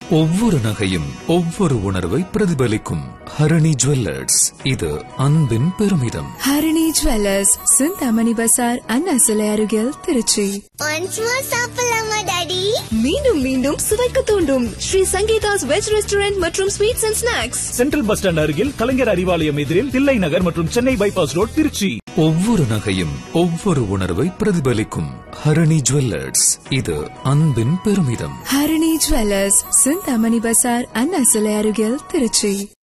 ஒவ்வொரு நகையும் ஒவ்வொரு உணர்வை பிரதிபலிக்கும் ஹரணி ஜுவல்லர்ஸ் இது அன்பின் பெருமிதம் ஹரிணி ஜுவல்லர்ஸ் சிந்தாமணி பசார் அண்ணா சிலை அருகில் திருச்சி ஒன்ஸ் மோர் சாப்பிடலாமா டாடி மீண்டும் மீண்டும் சுவைக்க தூண்டும் ஸ்ரீ சங்கீதாஸ் வெஜ் ரெஸ்டாரண்ட் மற்றும் sweets and snacks central bus stand அருகில் கலைஞர் அறிவாலயம் எதிரில் தில்லை நகர் மற்றும் சென்னை பைபாஸ் ரோட் திருச்சி ஒவ்வொரு நகையும் ஒவ்வொரு உணர்வை பிரதிபலிக்கும் ஹரணி ஜுவல்லர்ஸ் இது அன்பின் பெருமிதம் ஹரிணி ஜுவல்லர்ஸ் சிந்தாமணி பசார் அண்ணா சிலை அருகில் திருச்சி